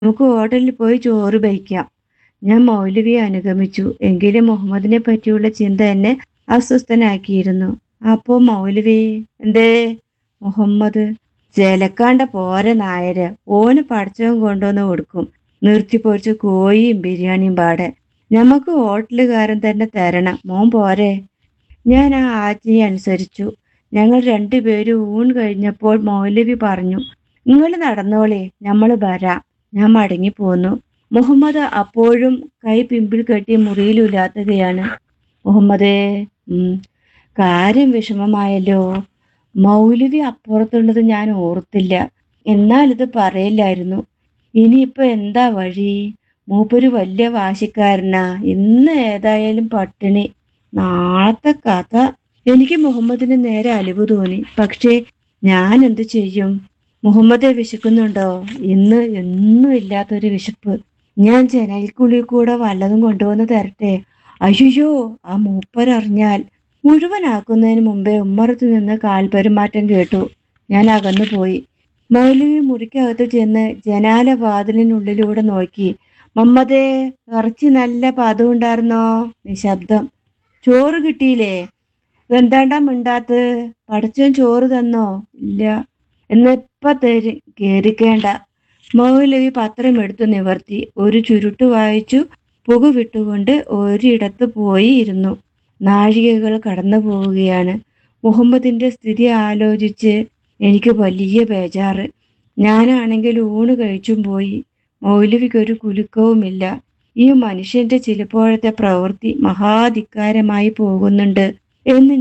നമുക്ക് ഹോട്ടലിൽ പോയി ചോറ് കഴിക്കാം ഞാൻ മൗലവിയെ അനുഗമിച്ചു എങ്കിലും മുഹമ്മദിനെ പറ്റിയുള്ള ചിന്ത എന്നെ അസ്വസ്ഥനാക്കിയിരുന്നു അപ്പോ മൗലവി എന്തേ മുഹമ്മദ് ജലക്കാണ്ട പോരെ നായര് ഓന് പഠിച്ചവൻ കൊണ്ടുവന്ന് കൊടുക്കും നിർത്തി പൊരിച്ച കോഴിയും ബിരിയാണിയും പാടെ ഞമ്മക്ക് ഹോട്ടലുകാരൻ തന്നെ തരണം മോൻ പോരെ ഞാൻ ആ ആജ്ഞയെ അനുസരിച്ചു ഞങ്ങൾ രണ്ടുപേരും ഊൺ കഴിഞ്ഞപ്പോൾ മൗലവി പറഞ്ഞു നിങ്ങൾ നടന്നോളേ നമ്മൾ വരാം ഞാൻ മടങ്ങിപ്പോന്നു മുഹമ്മദ് അപ്പോഴും കൈ പിമ്പിൽ കെട്ടി മുറിയിലുലാത്തുകയാണ് മുഹമ്മദേ ഉം, കാര്യം വിഷമമായല്ലോ മൗലവി അപ്പുറത്തുള്ളത് ഞാൻ ഓർത്തില്ല എന്നാൽ ഇത് പറയില്ലായിരുന്നു ഇനിയിപ്പോ എന്താ വഴി മൂപ്പര് വലിയ വാശിക്കാരനാ ഇന്ന് ഏതായാലും പട്ടിണി നാളത്തെ കഥ എനിക്ക് മുഹമ്മദിന് നേരെ അലിവ് തോന്നി പക്ഷേ ഞാൻ എന്ത് ചെയ്യും മുഹമ്മദെ വിശക്കുന്നുണ്ടോ ഇന്ന് എന്നും ഇല്ലാത്തൊരു വിശപ്പ് ഞാൻ ജനൽക്കുള്ളിൽ കൂടെ വല്ലതും കൊണ്ടുവന്ന് തരട്ടെ അയ്യോ ആ മൂപ്പരറിഞ്ഞാൽ മുഴുവനാക്കുന്നതിന് മുമ്പേ ഉമ്മറത്ത് നിന്ന് കാൽപെരുമാറ്റം കേട്ടു ഞാൻ അകന്നു പോയി മൗലവി മുറിക്കകത്ത് ചെന്ന് ജനാല വാതിലിനുള്ളിലൂടെ നോക്കി മമ്മദേ ഇറച്ചി നല്ല പദമുണ്ടായിരുന്നോ നിശബ്ദം ചോറ് കിട്ടിയില്ലേ എന്താണ്ടാ മിണ്ടാത്ത് പഠിച്ചോൻ ചോറ് തന്നോ ഇല്ല എന്നിപ്പ തരും കേറിക്കേണ്ട മൗലവി പത്രം എടുത്തു നിവർത്തി ഒരു ചുരുട്ട് വായിച്ചു പുക വിട്ടുകൊണ്ട് ഒരിടത്ത് പോയി ഇരുന്നു നാഴികകൾ കടന്നു പോവുകയാണ് മുഹമ്മദിന്റെ സ്ഥിതി ആലോചിച്ച് എനിക്ക് വലിയ ബേജാറ് ഞാനാണെങ്കിൽ ഊണ് കഴിച്ചും പോയി മൗലവിക്കൊരു കുലുക്കവുമില്ല ഈ മനുഷ്യന്റെ ചിലപ്പോഴത്തെ പ്രവൃത്തി മഹാധിക്കാരമായി പോകുന്നുണ്ട് എന്ന്